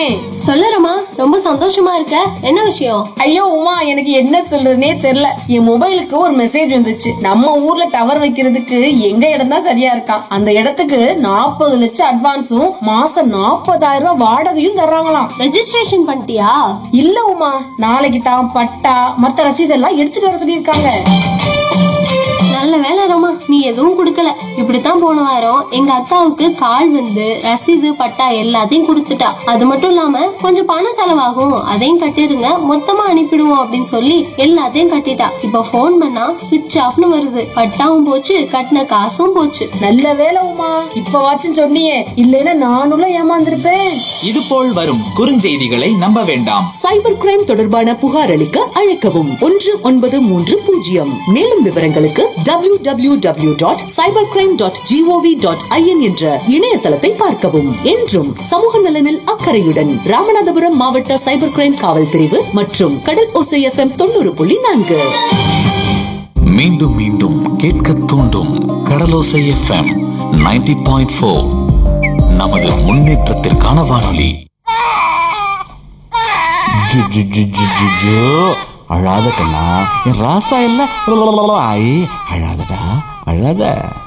சொல்லுறமா ரொம்ப சந்தோஷமா இருக்க என்ன விஷயம் ஐயோ உமா எனக்கு என்ன சொல்றதுனே தெரியல என் மொபைலுக்கு ஒரு மெசேஜ் வந்துச்சு நம்ம ஊர்ல டவர் வைக்கிறதுக்கு எங்க இடம் தான் சரியா இருக்கான் அந்த இடத்துக்கு நாற்பது லட்சம் அட்வான்ஸும் மாசம் நாற்பதாயிரம் ரூபாய் வாடகையும் தர்றாங்களாம் ரெஜிஸ்ட்ரேஷன் பண்ணிட்டியா இல்ல உமா நாளைக்கு தான் பட்டா மத்த ரசீதெல்லாம் எடுத்துட்டு வர சொல்லியிருக்காங்க நல்ல வேலை ரோமா நீ எதுவும் கொடுக்கல இப்படித்தான் போன வாரம் எங்க அக்காவுக்கு கால் வந்து ரசீது பட்டா எல்லாத்தையும் கொடுத்துட்டா அது மட்டும் இல்லாம கொஞ்சம் பணம் செலவாகும் அதையும் கட்டிருங்க மொத்தமா அனுப்பிடுவோம் அப்படின்னு சொல்லி எல்லாத்தையும் கட்டிட்டா இப்ப ஃபோன் பண்ணா ஸ்விட்ச் ஆஃப்னு வருது பட்டாவும் போச்சு கட்டின காசும் போச்சு நல்ல வேலை உமா இப்பவாச்சும் சொன்னியே இல்லைன்னா நானும் ஏமாந்திருப்பேன் இதுபோல் வரும் குறுஞ்செய்திகளை நம்ப வேண்டாம் சைபர் கிரைம் தொடர்பான புகார் அளிக்க அழைக்கவும் ஒன்று ஒன்பது மூன்று பூஜ்ஜியம் மேலும் விவரங்களுக்கு W W W dot cyber crime dot GOV dot IN என்ற இணையதளத்தை பார்க்கவும் என்றும் சமூக நலனில் அக்கறையுடன் ராமநாதபுரம் மாவட்ட சைபர் கிரைம் காவல் பிரிவு மற்றும் கடல் ஓசை எஃப்எம் தொண்ணூறு புள்ளி நான்கு மீண்டும் மீண்டும் கேட்க தூண்டும் கடலோசை எஃப்எம் 90.4 பாயிண்ட் ஃபோர் நமது முன்னேற்றத்திற்கான வானொலி ஜு ஜு ஜு ஜு ஜு ஜு. அழாத கண்ணா என் ராசா இல்ல ஐ அழாதடா அழாத